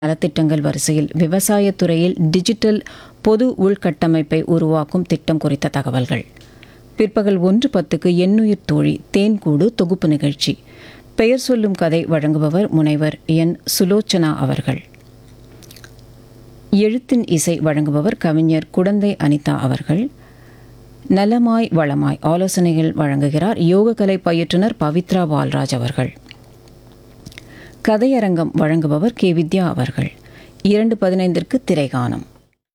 நலத்திட்டங்கள் வரிசையில் விவசாயத் துறையில் டிஜிட்டல் பொது உள்கட்டமைப்பை உருவாக்கும் திட்டம் குறித்த தகவல்கள் பிற்பகல் ஒன்று பத்துக்கு எண்ணுயிர் தோழி தேன்கூடு தொகுப்பு நிகழ்ச்சி பெயர் சொல்லும் கதை வழங்குபவர் முனைவர் என் சுலோச்சனா அவர்கள் எழுத்தின் இசை வழங்குபவர் கவிஞர் குடந்தை அனிதா அவர்கள் நலமாய் வளமாய் ஆலோசனைகள் வழங்குகிறார் யோகக்கலை பயிற்றுனர் பவித்ரா பால்ராஜ் அவர்கள் கதையரங்கம் வழங்குபவர் கே வித்யா அவர்கள் இரண்டு பதினைந்திற்கு திரைகானம்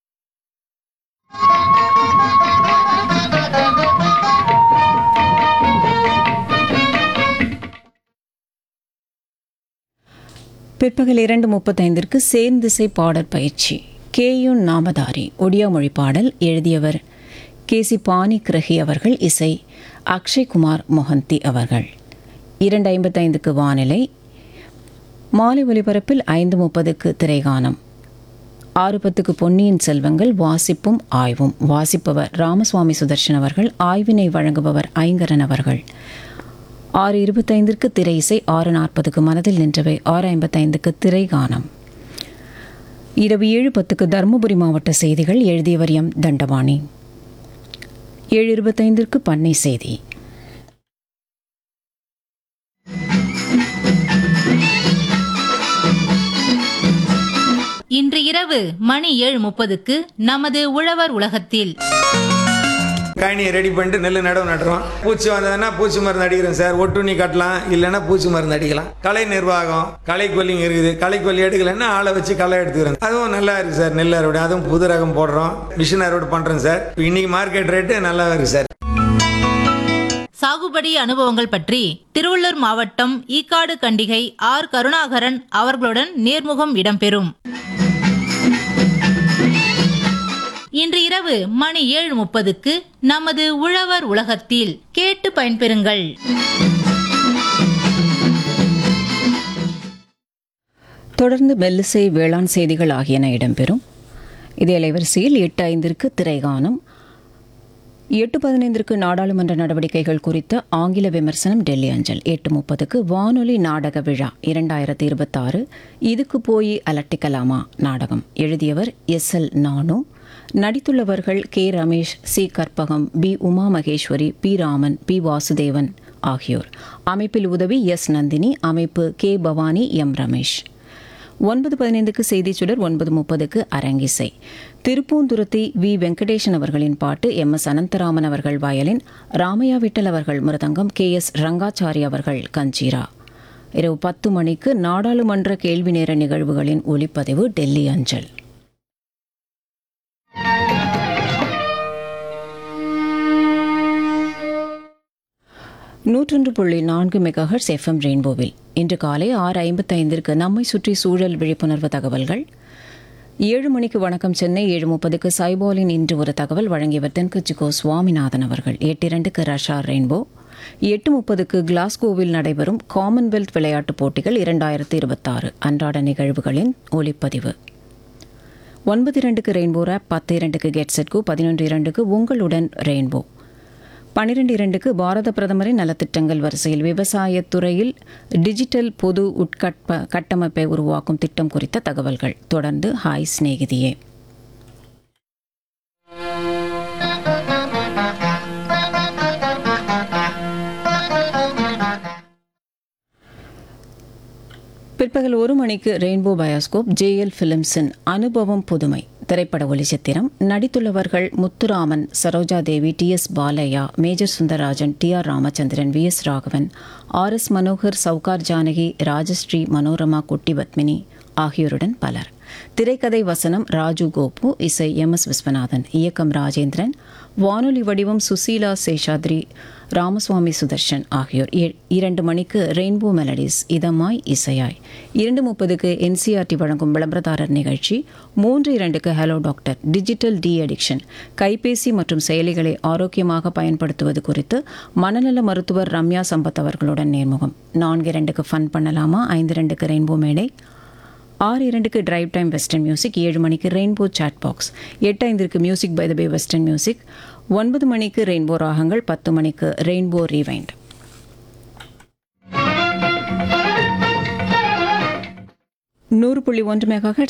பிற்பகல் இரண்டு முப்பத்தைந்திற்கு சேர்ந்திசை பாடல் பயிற்சி கேயுன் நாமதாரி ஒடியா மொழி பாடல் எழுதியவர் கே சி பாணி கிரஹி அவர்கள் இசை அக்ஷய்குமார் மொஹந்தி அவர்கள் இரண்டு ஐம்பத்தைந்துக்கு வானிலை மாலை ஒலிபரப்பில் ஐந்து முப்பதுக்கு திரைகானம் ஆறு பத்துக்கு பொன்னியின் செல்வங்கள் வாசிப்பும் ஆய்வும் வாசிப்பவர் ராமசுவாமி சுதர்ஷன் அவர்கள் ஆய்வினை வழங்குபவர் ஐங்கரன் அவர்கள் ஆறு இருபத்தைந்திற்கு திரை இசை ஆறு நாற்பதுக்கு மனதில் நின்றவை ஆறு ஐம்பத்தைந்துக்கு திரைகானம் இரவு ஏழு பத்துக்கு தருமபுரி மாவட்ட செய்திகள் எழுதியவர் எம் தண்டபாணி ஏழு இருபத்தைந்திற்கு பண்ணை செய்தி இன்று இரவு மணி ஏழு முப்பதுக்கு நமது உழவர் உலகத்தில் காணியை ரெடி பண்ணிட்டு நெல் நடவு நட்டுறோம் பூச்சி வந்ததுன்னா பூச்சி மருந்து அடிக்கிறோம் சார் ஒட்டுண்ணி கட்டலாம் இல்லைன்னா பூச்சி மருந்து அடிக்கலாம் கலை நிர்வாகம் களை கொல்லிங்க இருக்குது களை கொல்லி எடுக்கலைன்னா ஆளை வச்சு களை எடுத்துக்கிறோம் அதுவும் நல்லா இருக்கு சார் நெல் அறுவடை அதுவும் புது ரகம் போடுறோம் மிஷின் அறுவடை பண்றோம் சார் இன்னைக்கு மார்க்கெட் ரேட்டு நல்லா இருக்கு சார் சாகுபடி அனுபவங்கள் பற்றி திருவள்ளூர் மாவட்டம் ஈக்காடு கண்டிகை ஆர் கருணாகரன் அவர்களுடன் நேர்முகம் இடம்பெறும் இன்று இரவு மணி ஏழு முப்பதுக்கு நமது உழவர் உலகத்தில் கேட்டு பயன்பெறுங்கள் தொடர்ந்து மெல்லிசை வேளாண் செய்திகள் ஆகியன இடம்பெறும் இதே அலைவரிசையில் எட்டு ஐந்திற்கு திரைகானம் எட்டு பதினைந்திற்கு நாடாளுமன்ற நடவடிக்கைகள் குறித்த ஆங்கில விமர்சனம் டெல்லி அஞ்சல் எட்டு முப்பதுக்கு வானொலி நாடக விழா இரண்டாயிரத்தி இருபத்தாறு இதுக்கு போய் அலட்டிக்கலாமா நாடகம் எழுதியவர் எஸ் எல் நானு நடித்துள்ளவர்கள் K Ramesh C Karpagam P Uma Maheswari P Raman P Vasudevan ஆகியோர் அமைப்பில் உதவி எஸ் நந்தினி அமைப்பு கே பவானி எம் ரமேஷ் ஒன்பது பதினைந்துக்கு செய்திச் சுடர் ஒன்பது முப்பதுக்கு அரங்கிசை திருப்பூந்துருத்தி வி வெங்கடேசன் அவர்களின் பாட்டு எம் எஸ் அனந்தராமன் அவர்கள் வயலின் ராமையா விட்டல் அவர்கள் மிருதங்கம் கே எஸ் ரங்காச்சாரி அவர்கள் கஞ்சீரா இரவு பத்து மணிக்கு நாடாளுமன்ற கேள்வி நேர நிகழ்வுகளின் ஒளிப்பதிவு டெல்லி அஞ்சல் நூற்றொன்று புள்ளி நான்கு மெகாஹர்ட்ஸ் எஃப்எம் ரெயின்போவில் இன்று காலை ஆறு ஐம்பத்தைந்திற்கு நம்மை சுற்றி சூழல் விழிப்புணர்வு தகவல்கள் ஏழு மணிக்கு வணக்கம் சென்னை ஏழு முப்பதுக்கு சைபாலின் இன்று ஒரு தகவல் வழங்கியவர் தென்கட்சிகோ சுவாமிநாதன் அவர்கள் எட்டு இரண்டுக்கு ரஷா ரெயின்போ எட்டு முப்பதுக்கு கிளாஸ்கோவில் நடைபெறும் காமன்வெல்த் விளையாட்டுப் போட்டிகள் இரண்டாயிரத்து இருபத்தாறு அன்றாட நிகழ்வுகளின் ஒளிப்பதிவு ஒன்பது இரண்டுக்கு ரெயின்போ ரேப் பத்து இரண்டுக்கு கெட் செட்கு பதினொன்று இரண்டுக்கு உங்களுடன் ரெயின்போ பன்னிரண்டு இரண்டுக்கு பாரத பிரதமரின் நலத்திட்டங்கள் வரிசையில் விவசாயத் துறையில் டிஜிட்டல் பொது உட்கட்ப கட்டமைப்பை உருவாக்கும் திட்டம் குறித்த தகவல்கள் தொடர்ந்து ஹாய் சிநேகிதியே பிற்பகல் ஒரு மணிக்கு ரெயின்போ பயோஸ்கோப் ஜேஎல் பிலிம்ஸின் அனுபவம் புதுமை திரைப்பட ஒளிச்சித்திரம் நடித்துள்ளவர்கள் Muthuraman Saroja Devi T S Balaiah major Sundararajan T R Ramachandran V S Raghavan R S Manohar Sowcar Janaki Rajasree Manorama Kutty Padmini ஆகியோருடன் பலர் திரைக்கதை வசனம் ராஜு கோபு இசை எம் எஸ் விஸ்வநாதன் இயக்கம் ராஜேந்திரன் வானொலி வடிவம் சுசீலா சேஷாத்ரி ராமசுவாமி சுதர்ஷன் ஆகியோர் இ- இரண்டு மணிக்கு ரெயின்போ மெலடிஸ் இதமாய் இசையாய் இரண்டு முப்பதுக்கு என்சிஆர்டி வழங்கும் விளம்பரதாரர் நிகழ்ச்சி மூன்று இரண்டுக்கு hello doctor digital de addiction கைபேசி மற்றும் செயலிகளை ஆரோக்கியமாக பயன்படுத்துவது குறித்து மனநல மருத்துவர் ரம்யா சம்பத் அவர்களுடன் நேர்முகம் நான்கு இரண்டுக்கு ஃபன் பண்ணலாமா ஐந்து இரண்டுக்கு ரெயின்போ மேடை ஆறு இரண்டுக்கு டிரைவ் டைம் வெஸ்டர்ன் மியூசிக் ஏழு மணிக்கு ரெயின்போ சாட் பாக்ஸ் எட்டு ஐந்திற்கு music by the bay western music ஒன்பது மணிக்கு ரெயின்போ ராகங்கள் பத்து மணிக்கு ரெயின்போ ரீவைண்ட் நூறு புள்ளி ஒன்று மெகா